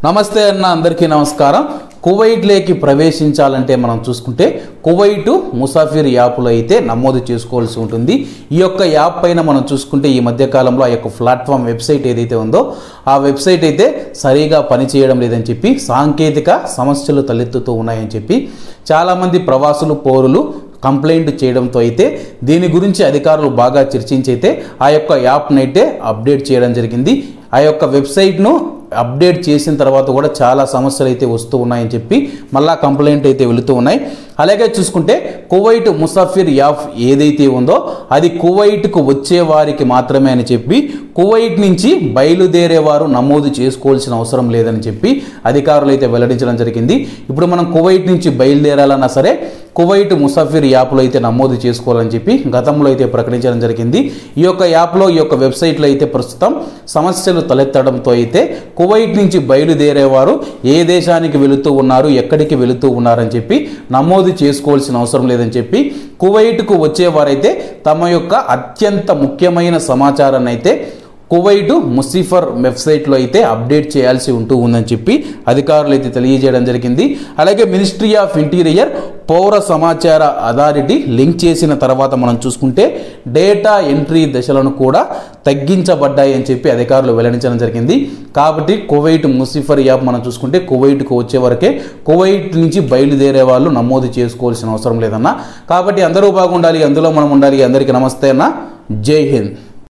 నమస్తే అన్న అందరికీ నమస్కారం కువైట్లోకి ప్రవేశించాలంటే మనం చూసుకుంటే కువైట్ ముసాఫిర్ యాప్లో అయితే నమోదు చేసుకోవాల్సి ఉంటుంది ఈ యొక్క యాప్ పైన మనం చూసుకుంటే ఈ మధ్య కాలంలో ఆ యొక్క ప్లాట్ఫామ్ వెబ్సైట్ ఏదైతే ఉందో ఆ వెబ్సైట్ అయితే సరిగా పనిచేయడం లేదని చెప్పి సాంకేతిక సమస్యలు తలెత్తుతూ ఉన్నాయని చెప్పి చాలామంది ప్రవాసులు పౌరులు కంప్లైంట్ చేయడంతో అయితే దీని గురించి అధికారులు బాగా చర్చించి అయితే ఆ యొక్క యాప్ని అయితే అప్డేట్ చేయడం జరిగింది ఆ యొక్క వెబ్సైట్ను అప్డేట్ చేసిన తర్వాత కూడా చాలా సమస్యలు అయితే వస్తూ ఉన్నాయని చెప్పి మళ్ళా కంప్లైంట్ అయితే వెళుతూ ఉన్నాయి అలాగే చూసుకుంటే కువైట్ ముసాఫిర్ యాప్ ఏదైతే ఉందో అది కువైట్కు వచ్చే వారికి మాత్రమే అని చెప్పి కువైట్ నుంచి బయలుదేరేవారు నమోదు చేసుకోవాల్సిన అవసరం లేదని చెప్పి అధికారులు అయితే వెల్లడించడం జరిగింది ఇప్పుడు మనం కువైట్ నుంచి బయలుదేరాలన్నా సరే కువైట్ ముసాఫిర్ యాప్లో అయితే నమోదు చేసుకోవాలని చెప్పి గతంలో అయితే ప్రకటించడం జరిగింది ఈ యొక్క యాప్లో ఈ యొక్క వెబ్సైట్లో అయితే ప్రస్తుతం సమస్యలు తలెత్తడంతో అయితే కువైట్ నుంచి బయలుదేరేవారు ఏ దేశానికి వెళుతూ ఉన్నారు ఎక్కడికి వెళుతూ ఉన్నారని చెప్పి నమోదు చేసుకోవాల్సిన అవసరం లేదని చెప్పి కువైట్కు వచ్చేవారైతే తమ యొక్క అత్యంత ముఖ్యమైన సమాచారాన్ని అయితే కువైట్ ముసిఫర్ వెబ్సైట్లో అయితే అప్డేట్ చేయాల్సి ఉంటూ ఉందని చెప్పి అధికారులు అయితే తెలియజేయడం జరిగింది అలాగే మినిస్ట్రీ ఆఫ్ ఇంటీరియర్ పౌర సమాచార అథారిటీ లింక్ చేసిన తర్వాత మనం చూసుకుంటే డేటా ఎంట్రీ దశలను కూడా తగ్గించబడ్డాయి అని చెప్పి అధికారులు వెల్లడించడం జరిగింది కాబట్టి కువైట్ ముసిఫర్ యాప్ మనం చూసుకుంటే కువైట్కు వచ్చే వరకే కువైట్ నుంచి బయలుదేరే వాళ్ళు నమోదు చేసుకోవాల్సిన అవసరం లేదన్న కాబట్టి అందరూ బాగుండాలి అందులో మనం ఉండాలి అందరికీ నమస్తే అన్న జై హింద్